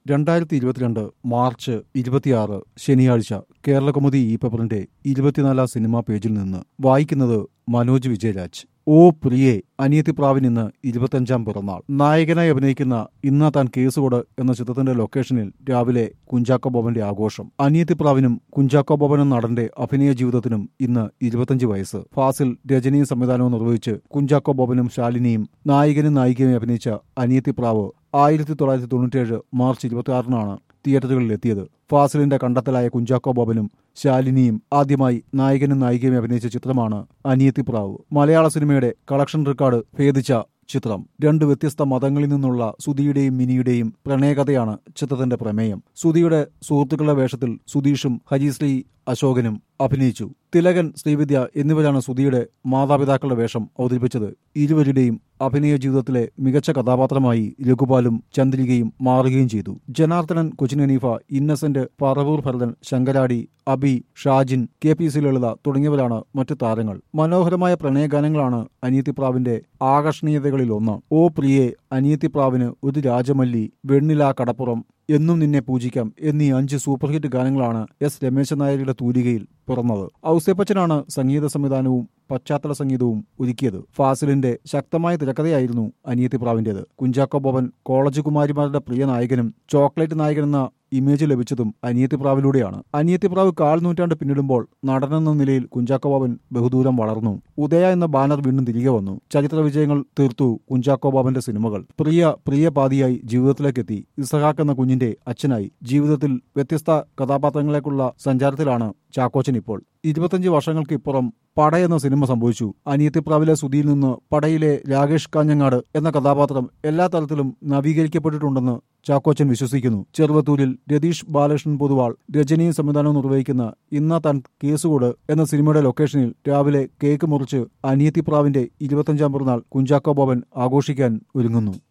രണ്ടായിരത്തി ഇരുപത്തിരണ്ട് മാർച്ച് ഇരുപത്തിയാറ് ശനിയാഴ്ച കേരളകൗമുദി ഈ പേപ്പറിന്റെ ഇരുപത്തിനാലാം സിനിമാ പേജിൽ നിന്ന് വായിക്കുന്നത് മനോജ് വിജയരാജ് ഓ പ്രിയേ അനിയത്തിപ്രാവിന് ഇന്ന് ഇരുപത്തഞ്ചാം പിറന്നാൾ നായകനായി അഭിനയിക്കുന്ന ഇന്നാ താൻ കേസുകൊട് എന്ന ചിത്രത്തിന്റെ ലൊക്കേഷനിൽ രാവിലെ കുഞ്ചാക്കോ ബോബന്റെ ആഘോഷം അനിയത്തിപ്രാവിനും കുഞ്ചാക്കോ ബോബൻ എന്ന നടന്റെ അഭിനയ ജീവിതത്തിനും ഇന്ന് ഇരുപത്തഞ്ച് വയസ്സ് ഫാസിൽ രജനിയും സംവിധാനവും നിർവഹിച്ച് കുഞ്ചാക്കോ ബോബനും ശാലിനിയും നായകനും നായികയും അഭിനയിച്ച അനിയത്തിപ്രാവ് ആയിരത്തി തൊള്ളായിരത്തി തൊണ്ണൂറ്റിയേഴ് മാർച്ച് ഇരുപത്തിയാറിനാണ് തിയേറ്ററുകളിൽ എത്തിയത് ഫാസിലിന്റെ കണ്ടെത്തലായ കുഞ്ചാക്കോ ബോബനും ശാലിനിയും ആദ്യമായി നായകനും നായികയും അഭിനയിച്ച ചിത്രമാണ് അനിയത്തിപ്രാവ് മലയാള സിനിമയുടെ കളക്ഷൻ റെക്കോർഡ് ഭേദിച്ച ചിത്രം രണ്ട് വ്യത്യസ്ത മതങ്ങളിൽ നിന്നുള്ള സുധിയുടെയും മിനിയുടെയും പ്രണയകഥയാണ് ചിത്രത്തിന്റെ പ്രമേയം സുധിയുടെ സുഹൃത്തുക്കളുടെ വേഷത്തിൽ സുധീഷും ഹരിശ്രീ അശോകനും അഭിനയിച്ചു തിലകൻ ശ്രീവിദ്യ എന്നിവരാണ് സുധിയുടെ മാതാപിതാക്കളുടെ വേഷം അവതരിപ്പിച്ചത് ഇരുവരുടെയും അഭിനയ ജീവിതത്തിലെ മികച്ച കഥാപാത്രമായി രഘുപാലും ചന്ദ്രികയും മാറുകയും ചെയ്തു Janardhanan Cochin Haneefa Innocent Paravoor Bharathan Sankaradi Abi Shajin K P C Lalitha തുടങ്ങിയവരാണ് മറ്റു താരങ്ങൾ മനോഹരമായ പ്രണയഗാനങ്ങളാണ് അനിയത്തിപ്രാവിന്റെ ആകർഷണീയതകളിൽ ഒന്ന് ഓ പ്രിയെ അനിയത്തിപ്രാവിന് ഒരു രാജമല്ലി വെണ്ണില കടപ്പുറം എന്നും നിന്നെ പൂജിക്കാം എന്നീ അഞ്ച് സൂപ്പർ ഹിറ്റ് ഗാനങ്ങളാണ് എസ് രമേശൻ നായരുടെ തൂലികയിൽ പിറന്നത് ഔസേപ്പച്ചനാണ് സംഗീത സംവിധാനവും പശ്ചാത്തല സംഗീതവും ഒരുക്കിയത് ഫാസിലിന്റെ ശക്തമായ തിരക്കഥയായിരുന്നു അനിയത്തിപ്രാവിന്റേത് കുഞ്ചാക്കോ ബോബൻ കോളേജ് കുമാരിമാരുടെ പ്രിയ നായകനും ചോക്ലേറ്റ് നായകനെന്ന ഇമേജ് ലഭിച്ചതും അനിയത്തിപ്രാവിലൂടെയാണ് അനിയത്തിപ്രാവ് കാൽ നൂറ്റാണ്ട് പിന്നിടുമ്പോൾ നടനെന്ന നിലയിൽ കുഞ്ചാക്കോ ബോബൻ ബഹുദൂരം വളർന്നു ഉദയ എന്ന ബാനർ വീണ്ടും തിരികെ വന്നു ചരിത്ര വിജയങ്ങൾ തീർത്തു കുഞ്ചാക്കോ ബോബന്റെ സിനിമകൾ പ്രിയ പ്രിയപാതിയായി ജീവിതത്തിലേക്കെത്തി ഇസഹാക്ക് എന്ന കുഞ്ഞിന്റെ അച്ഛനായി ജീവിതത്തിൽ വ്യത്യസ്ത കഥാപാത്രങ്ങളേക്കുള്ള സഞ്ചാരത്തിലാണ് ചാക്കോച്ചൻ ഇപ്പോൾ ഇരുപത്തഞ്ച് വർഷങ്ങൾക്ക് ഇപ്പുറം പട എന്ന സിനിമ സംഭവിച്ചു അനിയത്തിപ്രാവിലെ സുധിയിൽ നിന്ന് പടയിലെ രാകേഷ് കാഞ്ഞങ്ങാട് എന്ന കഥാപാത്രം എല്ലാ തരത്തിലും നവീകരിക്കപ്പെട്ടിട്ടുണ്ടെന്ന് ചാക്കോച്ചൻ വിശ്വസിക്കുന്നു ചെറുവത്തൂരിൽ രതീഷ് ബാലകൃഷ്ണൻ പൊതുവാൾ രജനിയും സംവിധാനവും നിർവഹിക്കുന്ന ഇന്നാ താൻ കേസുകോട് എന്ന സിനിമയുടെ ലൊക്കേഷനിൽ രാവിലെ കേക്ക് മുറിച്ച് അനിയത്തിപ്രാവിന്റെ ഇരുപത്തഞ്ചാം പിറന്നാൾ കുഞ്ചാക്കോ ബോബൻ ആഘോഷിക്കാൻ ഒരുങ്ങുന്നു